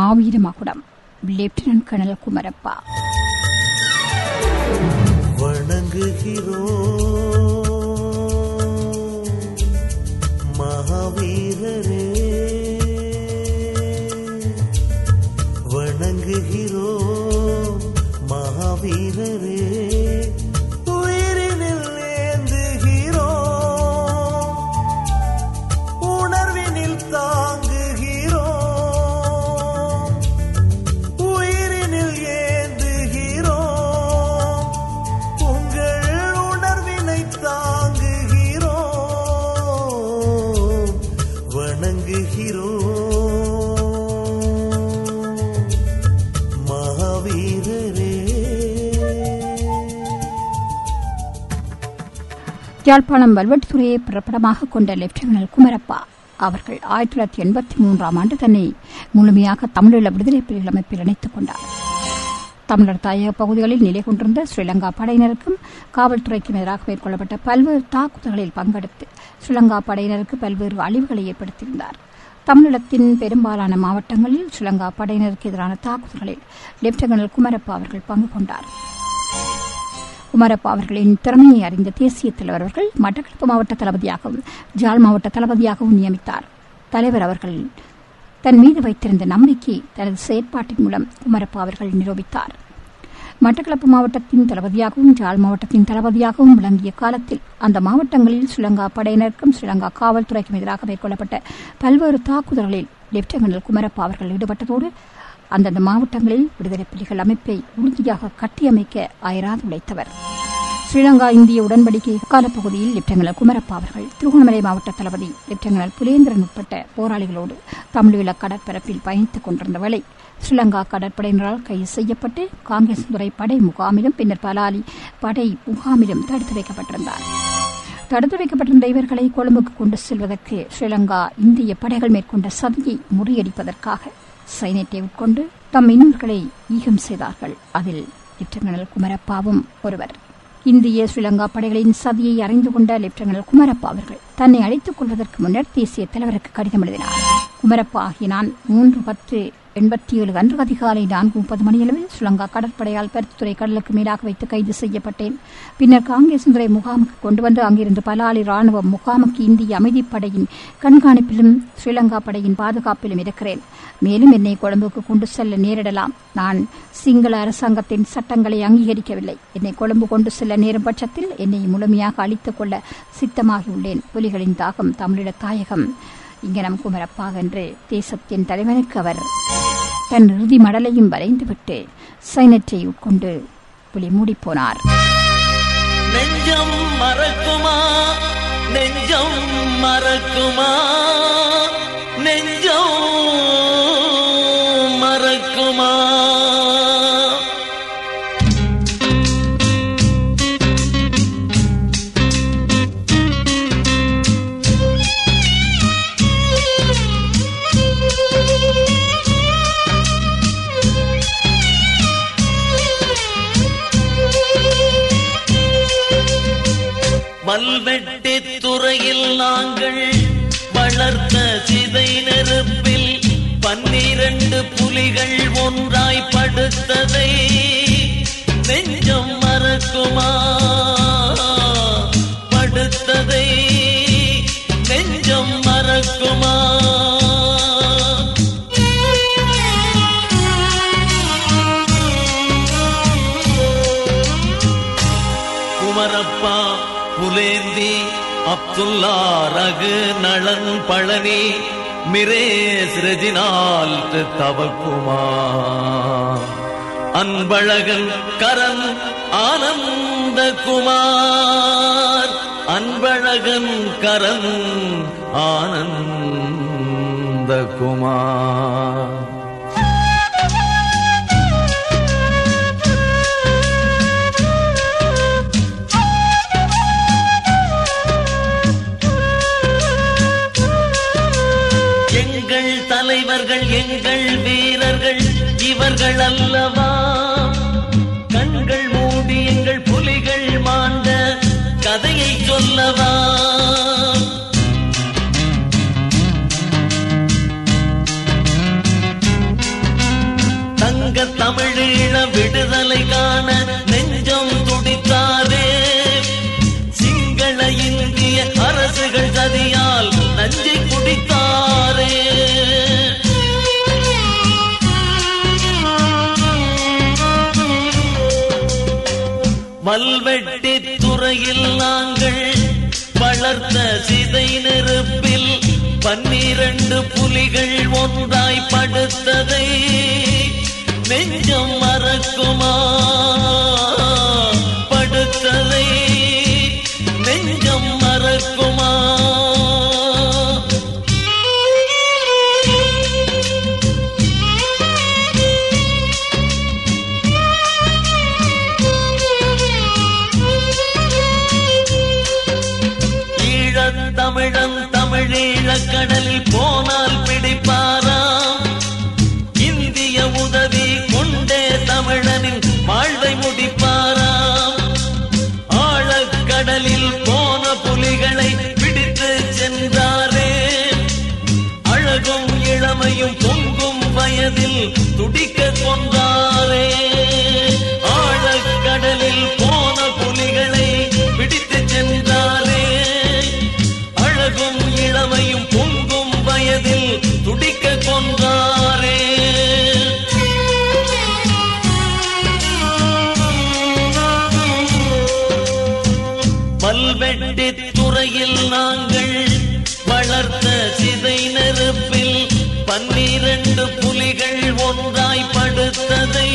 மாவீர மகுடம் lieutenant colonel Kumarappa வணங்குகிறோம் மகாவீரரே வணங்குகிறோம் மகாவீரரே உயிரினில் ஏந்துகிறோம் உணர்வினில் தாங்குகிறோம் உயிரினில் ஏந்துகிறோம் உங்கள் உணர்வினை தாங்குகிறோம் வணங்குகிறோம் மகாவீரரே யாழ்ப்பாணம் வல்வெட்டுத்துறையை பிறப்பிடமாக கொண்ட லெப்டினன்ட் குமரப்பா அவர்கள் ஆயிரத்தி தொள்ளாயிரத்தி எண்பத்தி மூன்றாம் ஆண்டு தன்னை முழுமையாக தமிழீழ விடுதலை புலிகள் அமைப்பில் இணைத்துக் கொண்டார் தமிழர் தாயக பகுதிகளில் நிலை கொண்டிருந்த ஸ்ரீலங்கா படையினருக்கும் காவல்துறைக்கும் எதிராக மேற்கொள்ளப்பட்ட பல்வேறு தாக்குதல்களில் பங்கெடுத்து ஸ்ரீலங்கா படையினருக்கு பல்வேறு அழிவுகளை ஏற்படுத்தியிருந்தார் தமிழகத்தின் பெரும்பாலான மாவட்டங்களில் ஸ்ரீலங்கா படையினருக்கு எதிரான தாக்குதல்களில் லெப்டினன்ட் குமரப்பா அவர்கள் பங்கு கொண்டார் குமரப்பா அவர்களின் திறமையை அறிந்த தேசிய தலைவர் அவர்கள் மட்டக்களப்பு மாவட்ட தளபதியாகவும் ஜாழ் மாவட்ட தளபதியாகவும் நியமித்தார் தலைவர் அவர்கள் தன் மீது வைத்திருந்த நம்பிக்கை தனது செயற்பாட்டின் மூலம் குமரப்பா அவர்கள் நிரூபித்தார் மட்டக்களப்பு மாவட்டத்தின் தளபதியாகவும் ஜாழ் மாவட்டத்தின் தளபதியாகவும் விளங்கிய காலத்தில் அந்த மாவட்டங்களில் ஸ்ரீலங்கா படையினருக்கும் ஸ்ரீலங்கா காவல்துறைக்கும் எதிராக மேற்கொள்ளப்பட்ட பல்வேறு தாக்குதல்களில் லெப்டினன்ட் குமரப்பா அவர்கள் ஈடுபட்டதோடு அந்தந்த மாவட்டங்களில் விடுதலை புலிகள் அமைப்பை உறுதியாக கட்டியமைக்க அயராது உழைத்தவர் ஸ்ரீலங்கா இந்திய உடன்படிக்கை காலப்பகுதியில் லெப்டினல் குமரப்பா அவர்கள் திருகோணமலை மாவட்ட தளபதி லெப்டினல் புலேந்திரன் உட்பட்ட போராளிகளோடு தமிழீழ கடற்பரப்பில் பயணித்துக் கொண்டிருந்த வேளை ஸ்ரீலங்கா கடற்படையினரால் கைது செய்யப்பட்டு காங்கிரஸ் துறை படை முகாமிலும் பின்னர் பலாலி படை முகாமிலும் தடுத்து வைக்கப்பட்டிருந்தார் தடுத்து வைக்கப்பட்டிருந்த இவர்களை கொழும்புக்கு கொண்டு செல்வதற்கு ஸ்ரீலங்கா இந்திய படைகள் மேற்கொண்ட சதியை முறியடிப்பதற்காக சைனத்தை உட்கொண்டு தம் இன்னொருகளை ஈகம் செய்தார்கள் அதில் லெப்டினல் குமரப்பாவும் ஒருவர் இந்திய ஸ்ரீலங்கா படைகளின் சதியை அறிந்து கொண்ட லெப்டினல் குமரப்பா அவர்கள் தன்னை அழைத்துக் கொள்வதற்கு முன்னர் தேசிய தலைவருக்கு கடிதம் எழுதினார் குமரப்பா ஆகிய நான் மூன்று பத்து எண்பத்தி ஏழு அன்று அதிகாலை நான்கு முப்பது மணியளவில் ஸ்ரீலங்கா கடற்படையால் பருத்துறை கடலுக்கு மேலாக வைத்து கைது செய்யப்பட்டேன் பின்னர் காங்கிரஸ் துறை முகாமுக்கு கொண்டு வந்து அங்கிருந்து பலாலி ராணுவ முகாமுக்கு இந்திய அமைதிப்படையின் கண்காணிப்பிலும் ஸ்ரீலங்கா படையின் பாதுகாப்பிலும் இருக்கிறேன் மேலும் என்னை கொழும்புக்கு கொண்டு செல்ல நேரிடலாம் நான் சிங்கள அரசாங்கத்தின் சட்டங்களை அங்கீகரிக்கவில்லை என்னை கொழும்பு கொண்டு செல்ல நேரும் பட்சத்தில் என்னை முழுமையாக அழித்துக் கொள்ள சித்தமாகியுள்ளேன் புலிகளின் தாகம் தமிழீழ தாயகம் இங்கனம் குமரப்பா என்று தேசத்தின் தலைவனுக்கு அவர் தன் இறுதி மடலையும் வரைந்துவிட்டு சைனற்றை உட்கொண்டு புலி மூடிப்போனார் நெஞ்சம் மறக்குமா நெஞ்சம் மறக்குமா நெஞ்சம் மறக்குமா மல்வெட்டி துறையில் நாங்கள் வளர்த்த சிதை நெருப்பில் பன்னிரண்டு புலிகள் ஒன்றாய் படுத்ததை நெஞ்சம் மறக்குமா படுத்ததை நெஞ்சம் மறக்குமா குமரப்பா புலேந்தி அப்துல்லா ரகு நளன் பழனி மிரேஸ் ரெஜினால் தவக்குமா அன்பழகன் கரண் ஆனந்த குமார் அன்பழகன் கரண் ஆனந்த குமார் எங்கள் தலைவர்கள் எங்கள் வீரர்கள் இவர்கள் அல்லவா கண்கள் மூடி எங்கள் புலிகள் மாண்ட கதையை சொல்லவா மல்வெட்டி துறையில் நாங்கள் வளர்த்த சிதை நெருப்பில் பன்னிரண்டு புலிகள் ஒன்றாய் படுத்ததை நெஞ்சம் மறக்குமா படுத்ததை நெஞ்சம் மறக்குமா ஈழத் தமிழன் தமிழீழக் கடலில் போனால் பிடிப்பாராம் இந்திய உதவி கொண்டே தமிழனின் வாழ்வை முடிப்பாராம் ஆழக்கடலில் போன புலிகளை பிடித்து சென்றாரே அழகும் இளமையும் பொங்கும் வயதில் துடிக்க கொண்டாரே ஆழக்கடலில் போன புலிகளை பிடித்து சென்றாரே அழகும் இளமையும் பொங்கும் வயதில் துடிக்க கொன்றாரே பல்வெட்டி துறையில் நாங்கள் வளர்த்த சிதை நெருப்பில் பன்னிரண்டு புலிகள் ஒன்றாய் படுத்ததை